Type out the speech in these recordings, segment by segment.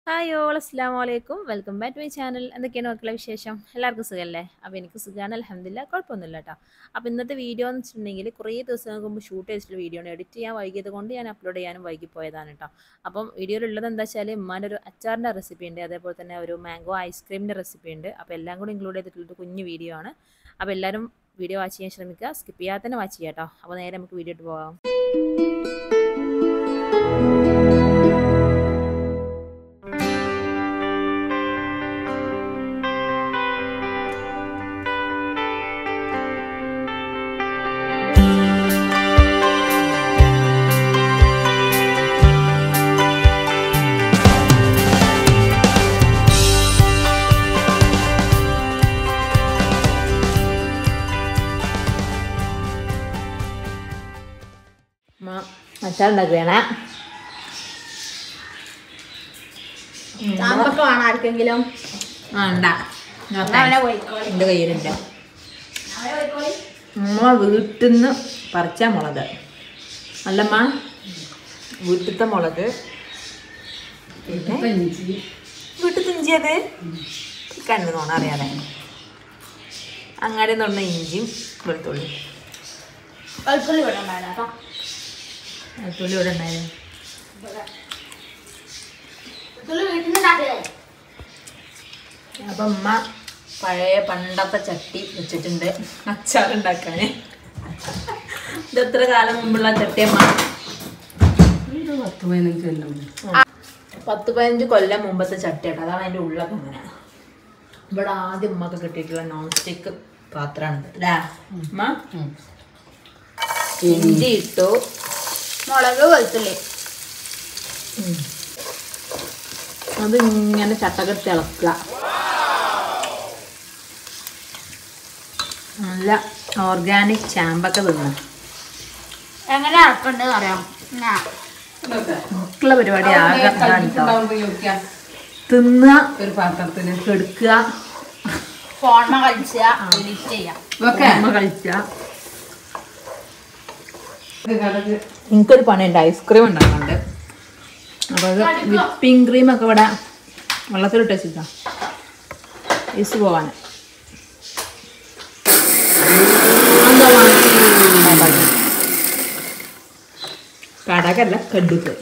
Hi all അസ്സാം വലൈക്കും welcome back to my channel എന്തൊക്കെയാണ് മക്കളെ വിശേഷം എല്ലാവർക്കും സുഖമല്ലേ അപ്പോൾ എനിക്ക് സുഖമാണ് അലഹമില്ല കുഴപ്പമൊന്നുമില്ല കേട്ടോ അപ്പോൾ ഇന്നത്തെ വീഡിയോ എന്ന് വെച്ചിട്ടുണ്ടെങ്കിൽ കുറേ ദിവസങ്ങൾക്ക് മുമ്പ് ഷൂട്ട് ചെയ്തിട്ടുള്ള വീഡിയോ ആണ് എഡിറ്റ് ചെയ്യാൻ വൈകിയത് കൊണ്ട് ഞാൻ അപ്ലോഡ് ചെയ്യാനും വൈകി പോയതാണ് കേട്ടോ അപ്പം വീഡിയോയിലുള്ളത് എന്താ വെച്ചാൽ ഉമ്മാൻ്റെ ഒരു അച്ചാറിൻ്റെ റെസിപ്പി ഉണ്ട് അതേപോലെ തന്നെ ഒരു മാംഗോ ഐസ്ക്രീമിൻ്റെ റെസിപ്പി ഉണ്ട് അപ്പോൾ എല്ലാം കൂടി ഇൻക്ലൂഡ് ചെയ്തിട്ടുള്ളൊരു കുഞ്ഞു വീഡിയോ ആണ് അപ്പോൾ എല്ലാവരും വീഡിയോ വാച്ച് ചെയ്യാൻ ശ്രമിക്കുക സ്കിപ്പ് ചെയ്യാതെ തന്നെ വാച്ച് ചെയ്യാം കേട്ടോ അപ്പോൾ നേരെ നമുക്ക് വീഡിയോ ഇട്ട് പോകാം അച്ചാർ ഉണ്ടാക്കുകയാണ് ചാമ്പൊക്കെ വേണം ആർക്കെങ്കിലും ആ ഉണ്ടാ അവനെ പോയിക്കോളി എൻ്റെ കയ്യിലുണ്ട് ഉമ്മ വീട്ടിൽ നിന്ന് പറിച്ച മുളക് അല്ലമ്മ വീട്ടിലത്തെ മുളക് പിന്നെ വീട്ടിൽ ഇഞ്ചിയത് കണ്ണു തോണ അറിയാതെ അങ്ങാടി തൊണ്ണ ഇഞ്ചിയും വെളുത്തുള്ളി വെളുത്തുള്ളി ഇവിടെ ഉണ്ടാവില്ല കേട്ടോ വെളുത്തുള്ളി ഇവിടെ ഉണ്ടായത് വെളുത്തുള്ളി വീട്ടിൽ നിന്ന് ഉണ്ടാക്കിയതല്ലേ അപ്പം ഉമ്മ പഴയ പണ്ടത്തെ ചട്ടി വെച്ചിട്ടുണ്ട് അച്ചാർ ഉണ്ടാക്കാൻ ഇത് എത്ര കാലം മുമ്പുള്ള ചട്ടിയമ്മ പത്ത് പതിനഞ്ച് കൊല്ലം പത്ത് പതിനഞ്ച് കൊല്ലം മുമ്പത്തെ ചട്ടിയാട്ടോ അതാണ് അതിൻ്റെ ഉള്ളൊക്കെ അങ്ങനെ ഇവിടെ ആദ്യം ഉമ്മക്ക് കിട്ടിയിട്ടുള്ള നോൺ സ്റ്റിക്ക് പാത്രമാണ് അല്ലേ ഉമ്മ ഇഞ്ചി ഇട്ടു മുളക് വെളുത്തുള്ളി ഉം. അത് ഇങ്ങനെ ചട്ടകെടുത്ത് ഇളക്കുക നല്ല ഓർഗാനിക് ചാമ്പൊക്കെ തിന്ന എങ്ങനെ ഇറക്കണ്ടെന്ന് അറിയാം ഞാ മക്കളുടെ പരിപാടി ആകെ ഇതാണ് ട്ടോ. ചോദിക്കാം തിന്ന ഒരു പാത്രത്തിന് കെടുക്കുക ഫോണിമ കളിച്ച എഡിറ്റ് ചെയ്യാം ഓക്കെ അമ്മ കളിച്ച എനിക്കൊരു പണിയുണ്ട് ഐസ്ക്രീം ഉണ്ടാക്കുന്നുണ്ട് അപ്പോൾ അത് വിപ്പിംഗ് ക്രീമൊക്കെ ഇവിടെ വെള്ളത്തിലിട്ട് വെച്ചിട്ടാ ഐസ് പോവാൻ കടകല്ല കടുക്ക്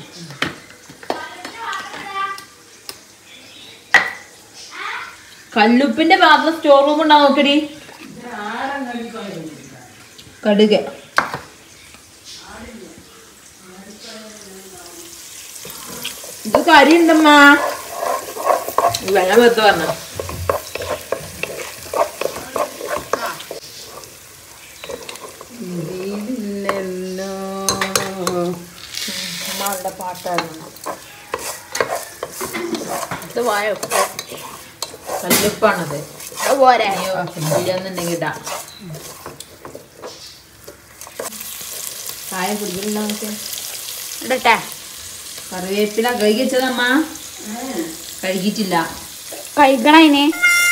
കല്ലുപ്പിന്റെ പാത്രം സ്റ്റോർ റൂം ഉണ്ടാവും നോക്കടി കടുക് ഇത് കരി ഉണ്ടമ്മ വെള്ളം വെറുതെ പറഞ്ഞ ഇതില്ലല്ലോ അമ്മളുടെ പാട്ടായിരുന്നു ഇത് പോയോ കല്ലുപ്പാണത് അത് പോരെ ഇല്ലെന്നുണ്ടെങ്കിൽ ഇടാം ചായ കുടിക്കില്ല നോക്കിയാ ഇടട്ടെ കറിവേപ്പില കഴുകി വെച്ചതമ്മ കഴുകിയിട്ടില്ല കഴിക്കണ അതിന്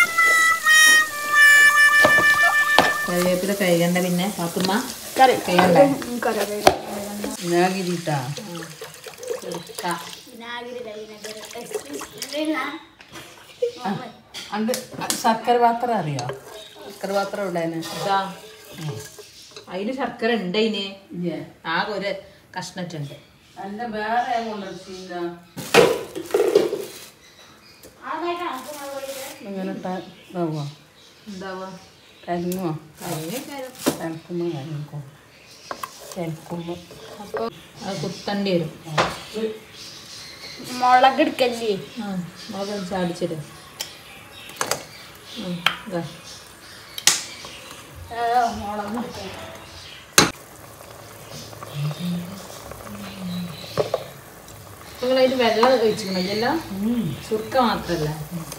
കറിവേപ്പില കഴുകണ്ട പിന്നെ പാത്തുമ്മ കറി കഴുകണ്ടേ വിനാഗിരിട്ടാ എടുക്കാം അത് ശർക്കര പാത്രം അറിയോ ശർക്കര പാത്രം ഇടാന് ഇതാ അതില് ശർക്കര ഉണ്ട് അതിന് ആകെ ഒരു കഷ്ണറ്റുണ്ട് അല്ല വേറെ കൊണ്ടുവച്ചില്ല അങ്ങനെ ഇതാവോ എന്താവാ കരിങ്ങോ അതിനൊക്കെ കലക്കുമ്പോ കരിക്കും കലക്കുമ്പോ അപ്പോൾ അത് കുത്തണ്ടി വരും മുളക് എടുക്കല്ലേ ആ മുളക് ചാടിച്ചിടും ഇതാ മുളക് എടുക്കല്ലേ നിങ്ങൾ അതിൽ വെള്ളം ഒഴിച്ചിട്ടുണ്ടല്ലോ സുർക്ക മാത്രല്ല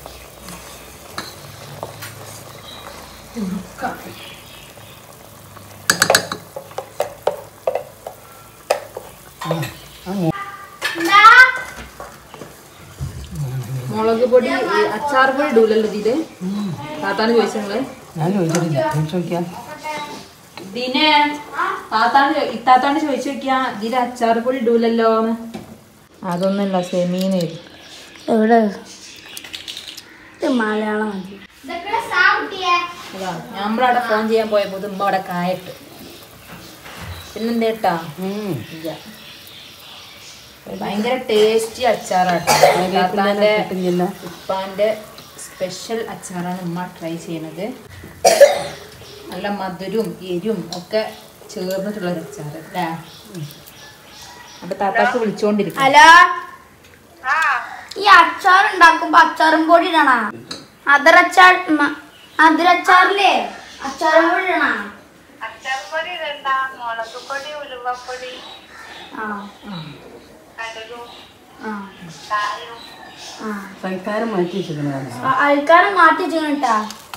മുളക് പൊടി ഈ അച്ചാർ പൊടി ഇടൂലല്ലോ ഇതില് താത്താന്ന് ചോദിച്ചങ്ങള് ഞാൻ ചോദിച്ചിട്ടില്ല ചോദിച്ചു നോക്കിയാ ഇതിനെ താത്താണ് ചോ- ഇത്താത്താണ് ചോദിച്ചു നോക്കിയാ ഇതില് അച്ചാർ പൊടി ഇടൂലല്ലോ അതൊന്നുമില്ല സെമീന്ന് എവിടെ ഇത് മലയാളം മതി അതാ നമ്മളവിടെ ഫോൺ ചെയ്യാൻ പോയപ്പോൾ ഉമ്മ അവിടെ കായിട്ട് പിന്നെന്തേട്ടാ ഉം. ഇല്ല ഭയങ്കര ടേസ്റ്റി അച്ചാറാട്ടോ താത്താൻ്റെ കിട്ടുന്നില്ല ഉപ്പാൻ്റെ സ്പെഷ്യൽ അച്ചാറാണ് ഉമ്മ ട്രൈ ചെയ്യണത് നല്ല മധുരവും എരിവും ഒക്കെ ചേർന്നിട്ടുള്ള ഒരു അച്ചാർ അല്ലേ അപ്പൊ താത്താക്ക് വിളിച്ചോണ്ടിരിക്കും ഹലോ ഈ അച്ചാർ ഉണ്ടാക്കുമ്പോ അച്ചാറും പൊടി ഇടണ അതിരച്ചാർ മ- അതിരച്ചാറില്ലേ അച്ചാറും പൊടി ഇടണ അച്ചാർപ്പൊടി ഇടണ്ട മുളക് പൊടി ഉലുവപ്പൊടി ആ കടുകും ആ കായും ആ സൽക്കാരം മാറ്റി വെച്ചിരിക്കണതാണ് ആ, അയൽക്കാരൻ മാറ്റി വെച്ചിട്ടാ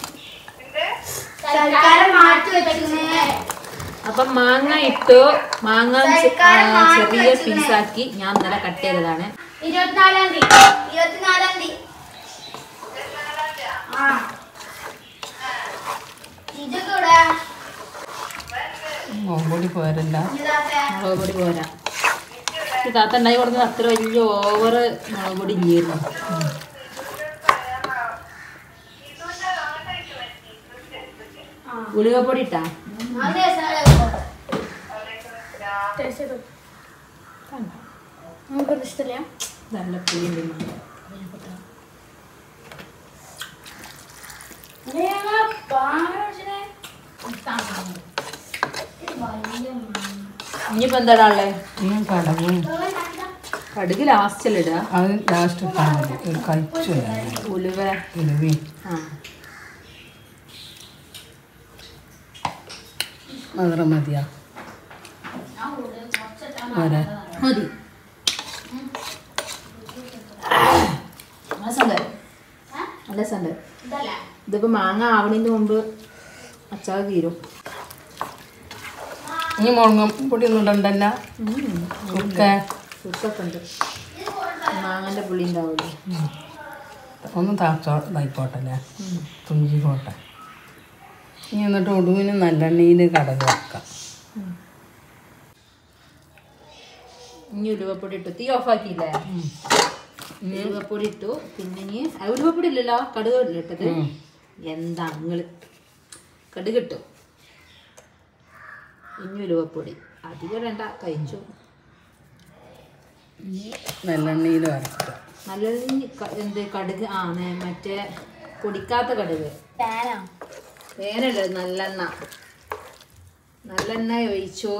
സൽക്കാരം മാറ്റി വെച്ചിരുന്നേ അപ്പൊ മാങ്ങ ഇട്ടു മാങ്ങ ചെ- സൽക്കാരം ആ, മാറ്റി ചെറിയ വെച്ചിരുന്നേ. പീസാക്കി ഞാൻ ഇന്നലെ കട്ട് ചെയ്തതാണ് ഇരുപത്തിനാലാം തീയതി ഇരുപത്തിനാലാം തീയതി ആ ഇതൊക്കെ ഇവിടെ ഓടി പോരല്ല ഇതാട്ടെ മുളക് പൊടി പോരാ ഈ താത്ത ഉണ്ടായി കൊടുത്തത് അത്ര വലിയ ഓവർ മുളക് പൊടി ഇല്ലായിരുന്നു ഉലുവപ്പൊടി ഇട്ടാ അതെ സാറേ നമുക്കൊരു ഇഷ്ടമില്ല നല്ല പുളിയുണ്ട് മാങ്ങ. ഇനിയിപ്പോ എന്താടാ ഉള്ളേ ഇനി കടവും കടുക് ലാസ്റ്റിൽ ഇടുക അത് ലാസ്റ്റ് ഇട്ടാൽ മതി ഒരു കഴിച്ചു ഉലുവ ഉലുവി ആ മാത്രം മതിയാ പോരെ മതി രസമുണ്ട് നല്ല രസമുണ്ട് ഇതിപ്പോ മാങ്ങ ആവണതിന് മുമ്പ് അച്ചാർ തീരും ഇനി മുളകും പൊടി ഒന്നും ഇടണ്ടല്ല ചുക്ക സുഖമൊക്കെ ഉണ്ട് മാങ്ങന്റെ പുളി ഉണ്ടാവില്ലേ ഒന്ന് താച്ചോ ഇതായിക്കോട്ടല്ലേ തുഞ്ചിക്കോട്ടെ ഇനി എന്നിട്ട് ഒടുവിന് നല്ലെണ്ണയിൽ കടക് വെക്കാം ഇനി ഉലുവപ്പൊടി ഇട്ടു തീ ഓഫാക്കിയില്ലേ ഉലുവപ്പൊടി ഇട്ടു പിന്നെ ഇനി ആ, ഉലുവപ്പൊടി ഇല്ലല്ലോ കടുക് അല്ലേ ഇട്ടത് എന്താ നിങ്ങള് കടുക് ഇട്ടു ഇനി ഉലുവപ്പൊടി അധികം വേണ്ട കഴിച്ചു നല്ലെണ്ണയിൽ വരക്കുക നല്ല എന്ത് കടുക് ആ നേ- മറ്റേ പൊടിക്കാത്ത കടുക് വേനല്ല നല്ലെണ്ണ നല്ലെണ്ണ ഒഴിച്ചു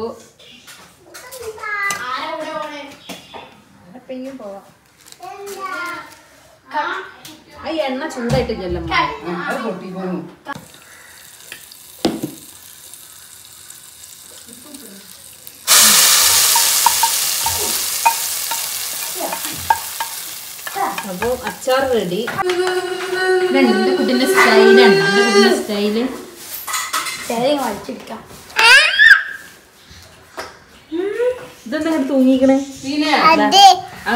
ആരെപ്പെങ്കിലും പോവാം ആ ഈ എണ്ണ ചൂടായിട്ടില്ലല്ലോ അമ്മ. അത് പൊട്ടിപ്പോകും അപ്പൊ അച്ചാർ റെഡി എന്റെ കുട്ടിന്റെ സ്റ്റൈലാണ് എന്റെ കുട്ടിന്റെ സ്റ്റൈല് ശരി വലിച്ചിരിക്കാം ഇതെന്താ ഇങ്ങട് തൂങ്ങിക്കണേ ആ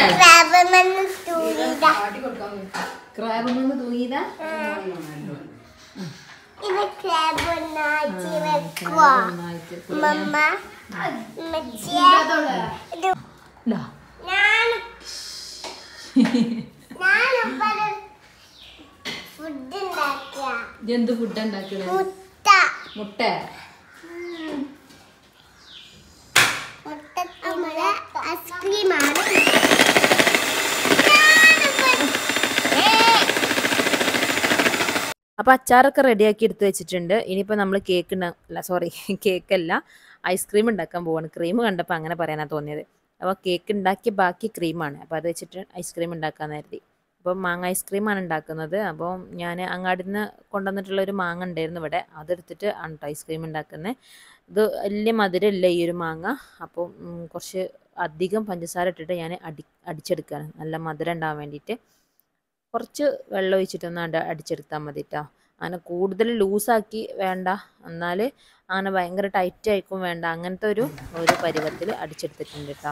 ക്രാബ് തൂങ്ങിയതാ നന്നായിട്ട് ഇല്ല. ഫുഡ് ഉണ്ടാക്കിയ ഇതെന്ത് ഫുഡ് ഉണ്ടാക്കണേ മുട്ട മുട്ട മുട്ട നമ്മളെ ഐസ്ക്രീമാണ് അപ്പോൾ അച്ചാറൊക്കെ റെഡിയാക്കി എടുത്ത് വെച്ചിട്ടുണ്ട് ഇനിയിപ്പോൾ നമ്മൾ കേക്ക് അല്ല സോറി കേക്കല്ല ഐസ്ക്രീം ഉണ്ടാക്കാൻ പോവാണ് ക്രീം കണ്ടപ്പോൾ അങ്ങനെ പറയാനാണ് തോന്നിയത് അപ്പോൾ കേക്ക് ഉണ്ടാക്കിയ ബാക്കി ക്രീമാണ് അപ്പോൾ അത് വെച്ചിട്ട് ഐസ്ക്രീം ഉണ്ടാക്കാമെന്ന് കരുതി അപ്പോൾ മാങ്ങ ഐസ്ക്രീമാണ് ഉണ്ടാക്കുന്നത് അപ്പോൾ ഞാൻ അങ്ങാടിൽ നിന്ന് കൊണ്ടുവന്നിട്ടുള്ള ഒരു മാങ്ങ ഉണ്ടായിരുന്നു ഇവിടെ അതെടുത്തിട്ട് ആണ് കേട്ടോ ഐസ്ക്രീം ഉണ്ടാക്കുന്നത് ഇത് വലിയ മധുരമില്ല ഈ ഒരു മാങ്ങ അപ്പോൾ ഉം, കുറച്ച് അധികം പഞ്ചസാര ഇട്ടിട്ട് ഞാൻ അടി അടിച്ചെടുക്കുകയാണ് നല്ല മധുരം ഉണ്ടാവാൻ വേണ്ടിയിട്ട് കുറച്ച് വെള്ളം ഒഴിച്ചിട്ടൊന്ന് അട അടിച്ചെടുത്താൽ മതി കേട്ടോ അങ്ങനെ കൂടുതൽ ലൂസാക്കി വേണ്ട എന്നാൽ അങ്ങനെ ഭയങ്കര ടൈറ്റ് ആയിക്കും വേണ്ട അങ്ങനത്തെ ഒരു ഒരു പരുവത്തിൽ അടിച്ചെടുത്തിട്ടുണ്ട് കേട്ടോ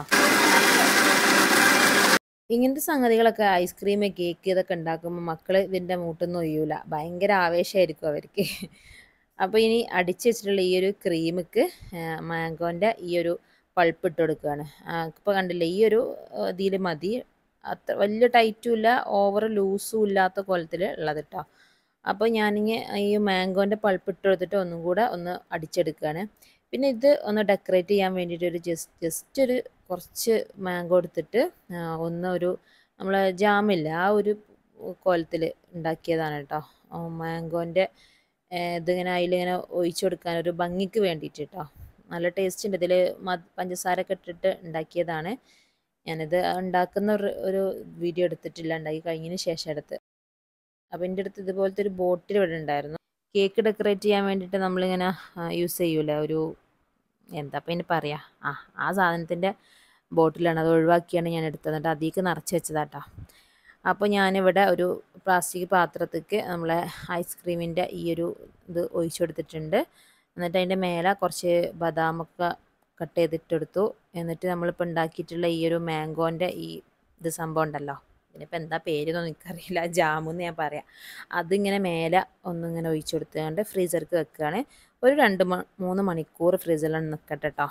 ഇങ്ങനത്തെ സംഗതികളൊക്കെ ഐസ്ക്രീം കേക്ക് ഇതൊക്കെ ഉണ്ടാക്കുമ്പോൾ മക്കൾ ഇതിൻ്റെ മൂട്ടൊന്നും ഒയ്യൂല ഭയങ്കര ആവേശമായിരിക്കും അവർക്ക് അപ്പോൾ ഇനി അടിച്ച് വെച്ചിട്ടുള്ള ഈ ഒരു ക്രീമിക്ക് മാംഗോൻ്റെ ഈ ഒരു പൾപ്പ് ഇട്ട് കൊടുക്കുകയാണ് ഇപ്പോൾ കണ്ടില്ലേ ഈ ഒരു ഇതിൽ മതി അത്ര വലിയ ടൈറ്റും ഇല്ല ഓവർ ലൂസും ഇല്ലാത്ത കോലത്തിൽ ഉള്ളത് കേട്ടോ അപ്പോൾ ഞാനിങ്ങനെ ഈ മാംഗോൻ്റെ പൾപ്പ് ഇട്ട് കൊടുത്തിട്ട് ഒന്നും കൂടെ ഒന്ന് അടിച്ചെടുക്കുകയാണ് പിന്നെ ഇത് ഒന്ന് ഡെക്കറേറ്റ് ചെയ്യാൻ വേണ്ടിയിട്ട് ഒരു ജസ്റ്റ് ജസ്റ്റ് ഒരു കുറച്ച് മാംഗോ എടുത്തിട്ട് ആ, ഒന്ന് ഒരു നമ്മൾ ജാമില്ല ആ ഒരു കോലത്തിൽ ഉണ്ടാക്കിയതാണ് കേട്ടോ മാംഗോൻ്റെ ഇതിങ്ങനെ അതിലിങ്ങനെ ഒഴിച്ചു കൊടുക്കാൻ ഒരു ഭംഗിക്ക് വേണ്ടിയിട്ട് കേട്ടോ നല്ല ടേസ്റ്റ് ഉണ്ട് ഇതിൽ പഞ്ചസാര ഒക്കെ ഇട്ടിട്ട് ഉണ്ടാക്കിയതാണ് ഞാനിത് ഉണ്ടാക്കുന്ന ഒരു ഒരു വീഡിയോ എടുത്തിട്ടില്ല ഉണ്ടാക്കി കഴിഞ്ഞതിന് ശേഷം എടുത്ത് അപ്പോൾ എൻ്റെ അടുത്ത് ഇതുപോലത്തെ ഒരു ബോട്ടിൽ ഇവിടെ ഉണ്ടായിരുന്നു കേക്ക് ഡെക്കറേറ്റ് ചെയ്യാൻ വേണ്ടിയിട്ട് നമ്മളിങ്ങനെ യൂസ് ചെയ്യൂലേ ഒരു എന്താ അപ്പം ഇനി പറയാ ആ ആ സാധനത്തിൻ്റെ ബോട്ടിലാണ് അത് ഒഴിവാക്കിയാണ് ഞാൻ എടുത്തത് എന്നിട്ട് അതിലേക്ക് നിറച്ച് വെച്ചതാട്ടോ അപ്പോൾ ഞാനിവിടെ ഒരു പ്ലാസ്റ്റിക് പാത്രത്തേക്ക് നമ്മളെ ഐസ്ക്രീമിൻ്റെ ഈ ഒരു ഇത് ഒഴിച്ചു കൊടുത്തിട്ടുണ്ട് എന്നിട്ട് അതിൻ്റെ മേലെ കുറച്ച് ബദാമൊക്കെ കട്ട് ചെയ്തിട്ടെടുത്തു എന്നിട്ട് നമ്മളിപ്പോൾ ഉണ്ടാക്കിയിട്ടുള്ള ഈ ഒരു മാംഗോൻ്റെ ഈ ഇത് സംഭവം ഉണ്ടല്ലോ ഇതിനിപ്പോൾ എന്താ പേരൊന്നും എനിക്കറിയില്ല ജാമെന്ന് ഞാൻ പറയാം അതിങ്ങനെ മേലെ ഒന്നിങ്ങനെ ഒഴിച്ചു കൊടുത്തുകൊണ്ട് ഫ്രീസർക്ക് വെക്കുകയാണ് ഒരു രണ്ട് മ മൂന്ന് മണിക്കൂർ ഫ്രീസറിലാണ് നിൽക്കട്ടെ കേട്ടോ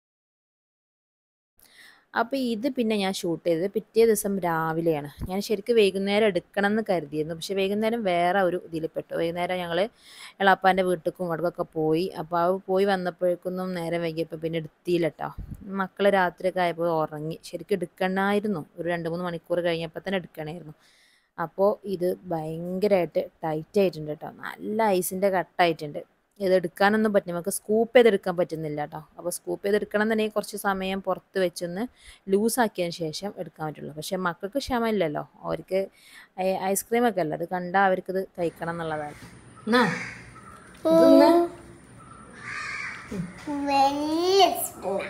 അപ്പോൾ ഇത് പിന്നെ ഞാൻ ഷൂട്ട് ചെയ്തത് പിറ്റേ ദിവസം രാവിലെയാണ് ഞാൻ ശരിക്കും വൈകുന്നേരം എടുക്കണം എന്ന് കരുതിയിരുന്നു പക്ഷേ വൈകുന്നേരം വേറെ ഒരു ഇതിൽ പെട്ടു വൈകുന്നേരം ഞങ്ങൾ എളാപ്പാൻ്റെ വീട്ടിലേക്കും ഇവിടേക്കൊക്കെ പോയി അപ്പോൾ അത് പോയി വന്നപ്പോഴേക്കൊന്നും നേരം വൈകിയപ്പോൾ പിന്നെ എടുത്തില്ല കേട്ടോ മക്കൾ രാത്രിയൊക്കെ ആയപ്പോൾ ഉറങ്ങി ശരിക്കും എടുക്കണമായിരുന്നു ഒരു രണ്ട് മൂന്ന് മണിക്കൂർ കഴിഞ്ഞപ്പോൾ തന്നെ എടുക്കണമായിരുന്നു അപ്പോൾ ഇത് ഭയങ്കരമായിട്ട് ടൈറ്റ് ആയിട്ടുണ്ട് കേട്ടോ നല്ല ഐസിൻ്റെ കട്ടായിട്ടുണ്ട് ഇത് എടുക്കാനൊന്നും പറ്റും നമുക്ക് സ്കൂപ്പ് ചെയ്തെടുക്കാൻ പറ്റുന്നില്ല കേട്ടോ അപ്പോൾ സ്കൂപ്പ് ചെയ്തെടുക്കണം എന്നുണ്ടെങ്കിൽ കുറച്ച് സമയം പുറത്ത് വെച്ചൊന്ന് ലൂസാക്കിയതിന് ശേഷം എടുക്കാൻ പറ്റുള്ളൂ പക്ഷേ മക്കൾക്ക് ക്ഷമയില്ലല്ലോ അവർക്ക് ഐസ്ക്രീം ഒക്കെ അല്ല അത് കണ്ടാൽ അവർക്കിത് കഴിക്കണം എന്നുള്ളതാണ് എന്നാ ഇതൊന്ന് വലിയ സ്പൂൺ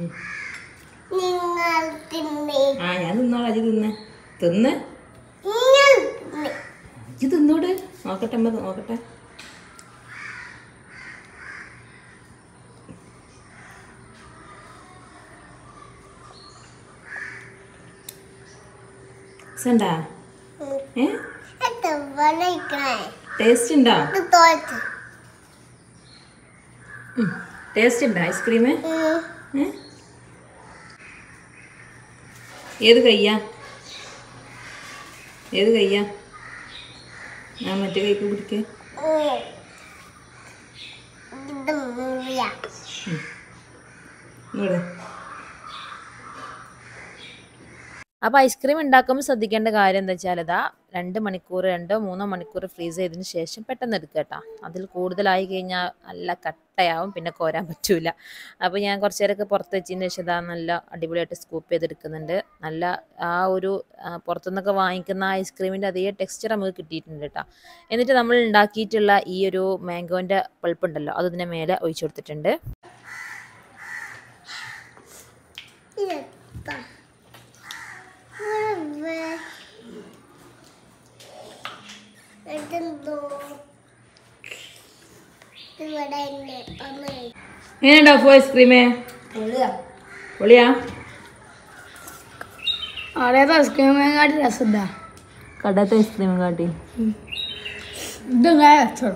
നിങ്ങൾ തിന്നേ ആ ഞാൻ തിന്നോളാം അജി തിന്ന് തിന്ന് നിങ്ങൾ തിന്നേ ഇജ്ജ് തിന്നൂട് നോക്കട്ടെ അമ്മ നോക്കട്ടെ സണ്ടാ ഏ ഇത് വലിക്കണേ ടേസ്റ്റ് ഉണ്ടോ ഇത് തോറ്റ് ടേസ്റ്റ് ഉണ്ടോ ഐസ്ക്രീം ഏ ഏത് കയ്യാ ഏത് കയ്യാ ഞാൻ മറ്റേ കൈക്ക് പിടിക്കേ ഇത് മുറിയാ ഇവിടെ അപ്പോൾ ഐസ്ക്രീം ഉണ്ടാക്കുമ്പോൾ ശ്രദ്ധിക്കേണ്ട കാര്യം എന്താ വെച്ചാൽ ഇതാ രണ്ട് മണിക്കൂർ രണ്ടോ മൂന്നോ മണിക്കൂർ ഫ്രീസ് ചെയ്തതിന് ശേഷം പെട്ടെന്ന് എടുക്കുക കേട്ടോ അതിൽ കൂടുതലായി കഴിഞ്ഞാൽ നല്ല കട്ടയാവും പിന്നെ കോരാൻ പറ്റൂല അപ്പോൾ ഞാൻ കുറച്ച് നേരമൊക്കെ പുറത്ത് വെച്ചതിന് ശേഷം ഇതാ നല്ല അടിപൊളിയായിട്ട് സ്കൂപ്പ് ചെയ്തെടുക്കുന്നുണ്ട് നല്ല ആ ഒരു ആ, പുറത്തുനിന്നൊക്കെ വാങ്ങിക്കുന്ന ഐസ്ക്രീമിൻ്റെ അതേ ടെക്സ്ചർ നമുക്ക് കിട്ടിയിട്ടുണ്ട് കേട്ടോ എന്നിട്ട് നമ്മൾ ഉണ്ടാക്കിയിട്ടുള്ള ഈ ഒരു മാംഗോൻ്റെ പൾപ്പ് ഉണ്ടല്ലോ അത് ഇതിൻ്റെ മേലെ ഒഴിച്ചു കൊടുത്തിട്ടുണ്ട് ഇതെത്താ ഇതെന്തോ ഇവിടെ ഉണ്ട് ഒന്ന് എങ്ങനെയുണ്ടാവും ഐസ്ക്രീമേ പൊളിയാ ആടേത്തെ ഐസ്ക്രീമിനെക്കാട്ടി രസമില്ല കടത്തെ ഐസ്ക്രീം കാട്ടി ഇതിങ്ങനെ വെച്ചോളൂ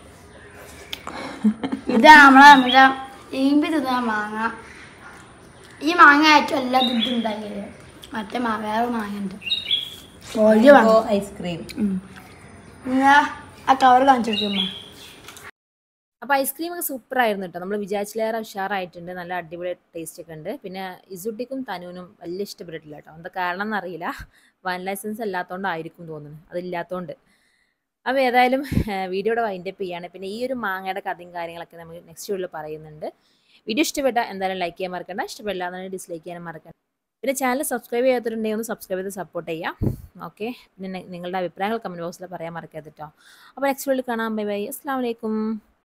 ഇത് നമ്മളെ മറ്റേ ഈമ്പി തിന്ന മാങ്ങ ഈ മാങ്ങ ഏറ്റവും എല്ലാ ഇതും ഉണ്ടാക്കിയത് മറ്റേ മാ വേറെ മാങ്ങ ഉണ്ട് വലിയ മാങ്ങ ഐസ്ക്രീം പിന്നെ ആ കവർ കാണിച്ചിരിക്കുമ്പോ അപ്പോൾ ഐസ്ക്രീം ഒക്കെ സൂപ്പർ ആയിരുന്നു കേട്ടോ നമ്മൾ വിചാരിച്ചിലേറെ ഉഷാറായിട്ടുണ്ട് നല്ല അടിപൊളി ടേസ്റ്റ് ഒക്കെ ഉണ്ട് പിന്നെ ഇസുട്ടിക്കും തനുവിനും വലിയ ഇഷ്ടപ്പെട്ടിട്ടില്ല കേട്ടോ എന്താ കാരണം എന്നറിയില്ല വൺ ലൈസൻസ് അല്ലാത്തതുകൊണ്ടായിരിക്കും തോന്നുന്നു അതില്ലാത്തതുകൊണ്ട് അപ്പോൾ ഏതായാലും വീഡിയോയുടെ വൈൻഡപ്പ് ചെയ്യാണ് പിന്നെ ഈ ഒരു മാങ്ങയുടെ കഥയും കാര്യങ്ങളൊക്കെ നമുക്ക് നെക്സ്റ്റ് വീഡിയോയിൽ പറയുന്നുണ്ട് വീഡിയോ ഇഷ്ടപ്പെട്ട എന്തായാലും ലൈക്ക് ചെയ്യാൻ മറക്കണ്ട ഇഷ്ടപ്പെടില്ല എന്നുണ്ടെങ്കിൽ ഡിസ്ലൈക്ക് ചെയ്യാനും മറക്കണ്ട പിന്നെ ചാനൽ സബ്സ്ക്രൈബ് ചെയ്യാത്തിട്ടുണ്ടെങ്കിൽ ഒന്ന് സബ്സ്ക്രൈബ് ചെയ്ത് സപ്പോർട്ട് ചെയ്യാം ഓക്കെ പിന്നെ നി- നിങ്ങളുടെ അഭിപ്രായങ്ങൾ കമൻറ്റ് ബോക്സിൽ പറയാൻ മറക്കരുത് കേട്ടോ അപ്പോൾ നെക്സ്റ്റ് വീഡിയോയിൽ കാണാം ബൈ ബൈ അസ്സാം വലൈക്കും